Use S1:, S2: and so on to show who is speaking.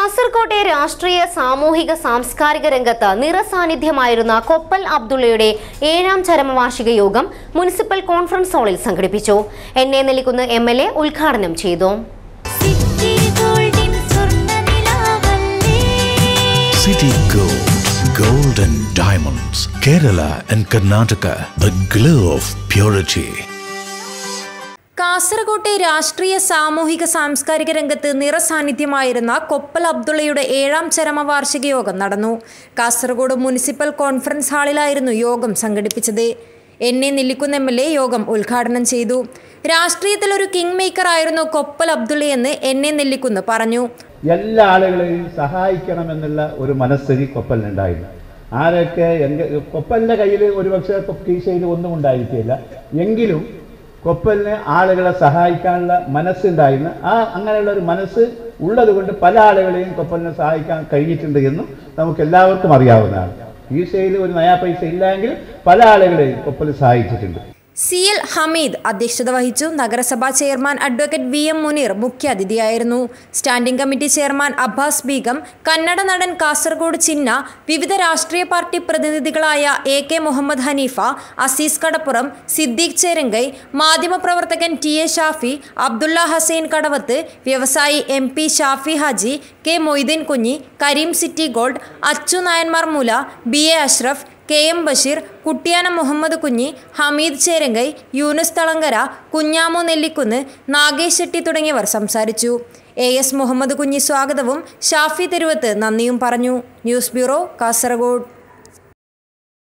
S1: കാസർകോട്ടെ രാഷ്ട്രീയ സാമൂഹിക സാംസ്കാരിക രംഗത്ത് നിറസാന്നിധ്യമായിരുന്ന കൊപ്പൽ അബ്ദുള്ളയുടെ ഏഴാം ചരമവാർഷിക യോഗം മുനിസിപ്പൽ കോൺഫറൻസ് ഹാളിൽ സംഘടിപ്പിച്ചു N A Nellikunnu M L A ഉദ്ഘാടനം ചെയ്തു
S2: സിറ്റി ഗോൾഡിൻ സ്വർണ്ണനിലാവല്ലേ
S3: City Gold, Gold and Diamonds, Kerala and Karnataka, the glow of purity.
S4: കാസർകോട്ടെ രാഷ്ട്രീയ സാമൂഹിക സാംസ്കാരിക രംഗത്ത് നിറസാന്നിധ്യമായിരുന്ന കൊപ്പൽ അബ്ദുള്ളയുടെ ഏഴാം ചരമവാർഷിക യോഗം നടന്നു കാസർഗോഡ് മുനിസിപ്പൽ കോൺഫറൻസ് ഹാളിലായിരുന്നു യോഗം സംഘടിപ്പിച്ചത് N A Nellikunnu M L A യോഗം ഉദ്ഘാടനം ചെയ്തു രാഷ്ട്രീയത്തിൽ ഒരു കിങ് മേക്കർ ആയിരുന്നു കൊപ്പൽ അബ്ദുള്ളയെന്ന് എൻ എ നെല്ലിക്കുന്ന് പറഞ്ഞു
S5: എല്ലാ ആളുകളെയും സഹായിക്കണമെന്നുള്ള ഒരു മനസ്ഥിതി കൊപ്പലിനുണ്ടായിരുന്നു ആരൊക്കെ എങ്ക കൊപ്പലിൻ്റെ കയ്യിൽ ഒരുപക്ഷെ കീശയിൽ ഒന്നും ഉണ്ടായിരിക്കില്ല എങ്കിലും കൊപ്പലിന് ആളുകളെ സഹായിക്കാനുള്ള മനസ്സുണ്ടായിരുന്നു ആ അങ്ങനെയുള്ള ഒരു മനസ്സ് ഉള്ളത് കൊണ്ട് പല ആളുകളെയും കൊപ്പലിനെ സഹായിക്കാൻ കഴിഞ്ഞിട്ടുണ്ട് എന്നും നമുക്ക് എല്ലാവർക്കും അറിയാവുന്നതാണ് കീശയിൽ ഒരു നയാ പൈസ ഇല്ലെങ്കിൽ പല ആളുകളെയും കൊപ്പൽ സഹായിച്ചിട്ടുണ്ട്
S4: സി എൽ ഹമീദ് അധ്യക്ഷത വഹിച്ചു നഗരസഭാ chairman advocate V M Muneer മുഖ്യാതിഥിയായിരുന്നു standing committee chairman Abbas Beegum Kannada നടൻ കാസർഗോഡ് ചിന്ന വിവിധ രാഷ്ട്രീയ പാർട്ടി പ്രതിനിധികളായ എ കെ മുഹമ്മദ് ഹനീഫ അസീസ് കടപ്പുറം സിദ്ദീഖ് ചേരങ്കൈ മാധ്യമപ്രവർത്തകൻ ടി എ ഷാഫി അബ്ദുള്ള ഹസൈൻ കടവത്ത് വ്യവസായി M P Shafi Haji K Moideen Kunhi Kareem city gold Achu Nayanmar Moola B A Ashraf K M Basheer Kuttiyana Muhammad Kunhi Hameed Cherankai Yunus Thalangara Kunhamu Nellikunnu Nagesh Shetty തുടങ്ങിയവർ സംസാരിച്ചു എ എസ് മുഹമ്മദ് കുഞ്ഞി സ്വാഗതവും ഷാഫി തെരുവത്ത് നന്ദിയും പറഞ്ഞു ന്യൂസ് ബ്യൂറോ കാസർഗോഡ്